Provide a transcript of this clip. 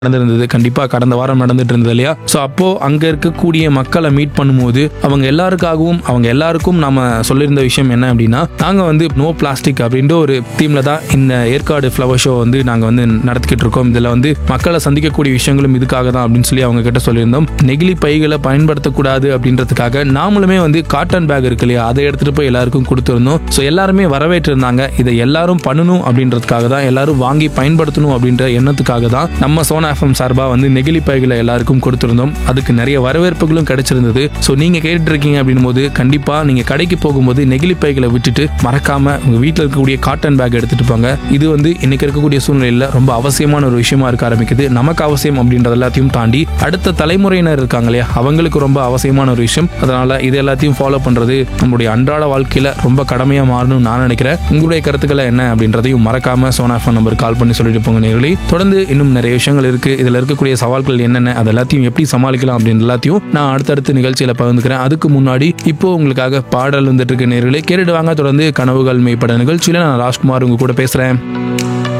நடந்திருந்தது கண்டிப்பா கடந்த வாரம் நடந்துட்டு இருந்தது இல்லையா ஸோ அப்போ அங்க இருக்கக்கூடிய மக்களை மீட் பண்ணும்போது அவங்க எல்லாருக்காகவும் அவங்க எல்லாருக்கும் நாம சொல்லியிருந்த விஷயம் என்ன அப்படின்னா நாங்க வந்து நோ பிளாஸ்டிக் அப்படின்ற ஒரு தீம்ல தான் இந்த ஏற்காடு ஃப்ளவர் ஷோ வந்து நாங்க வந்து நடத்திக்கிட்டு இருக்கோம் இதுல வந்து மக்களை சந்திக்கக்கூடிய விஷயங்களும் இதுக்காக தான் அப்படின்னு சொல்லி அவங்க கிட்ட சொல்லியிருந்தோம் நெகிழி பைகளை பயன்படுத்தக்கூடாது அப்படின்றதுக்காக நாமளுமே வந்து காட்டன் பேக் இருக்கு இல்லையா அதை எடுத்துட்டு போய் எல்லாருக்கும் கொடுத்துருந்தோம் ஸோ எல்லாருமே வரவேற்றிருந்தாங்க இதை எல்லாரும் பண்ணணும் அப்படின்றதுக்காக தான் எல்லாரும் வாங்கி பயன்படுத்தணும் அப்படின்ற எண்ணத்துக்காக தான் நம்ம சோனா எஃப்எம் சார்பா வந்து நெகிழி பைகளை எல்லாருக்கும் கொடுத்திருந்தோம் அதுக்கு நிறைய வரவேற்புகளும் கிடைச்சிருந்தது ஸோ நீங்க கேட்டுட்டு இருக்கீங்க அப்படின்னும் போது கண்டிப்பா நீங்க கடைக்கு போகும்போது நெகிழி பைகளை விட்டுட்டு மறக்காம உங்க வீட்டில் இருக்கக்கூடிய காட்டன் பேக் எடுத்துட்டு போங்க இது வந்து இன்னைக்கு இருக்கக்கூடிய சூழ்நிலையில ரொம்ப அவசியமான ஒரு விஷயமா இருக்க ஆரம்பிக்குது நமக்கு அவசியம் அப்படின்றது எல்லாத்தையும் தாண்டி அடுத்த தலைமுறையினர் இருக்காங்க இல்லையா அவங்களுக்கு ரொம்ப அவசியமான ஒரு விஷயம் அதனால இது எல்லாத்தையும் ஃபாலோ பண்றது நம்மளுடைய அன்றாட வாழ்க்கையில ரொம்ப கடமையா மாறணும்னு நான் நினைக்கிறேன் உங்களுடைய கருத்துக்களை என்ன அப்படின்றதையும் மறக்காம சோனா ஃபோன் நம்பர் கால் பண்ணி சொல்லிட்டு போங்க நேர்களே தொடர்ந்து இன்னும் நிறைய விஷயங்கள் இருக்கு இதுல இருக்கக்கூடிய சவால்கள் என்னென்ன அது எல்லாத்தையும் எப்படி சமாளிக்கலாம் அப்படின்னு எல்லாத்தையும் நான் அடுத்தடுத்த நிகழ்ச்சியில பகிர்ந்துக்கிறேன் அதுக்கு முன்னாடி இப்போ உங்களுக்காக பாடல் வந்துட்டு இருக்க நேர்களே கேட்டுட்டு வாங்க தொடர்ந்து கனவுகள் மேம்பட நிகழ்ச்சியில நான் ராஜ்குமார் உங்க கூட பேசுறேன்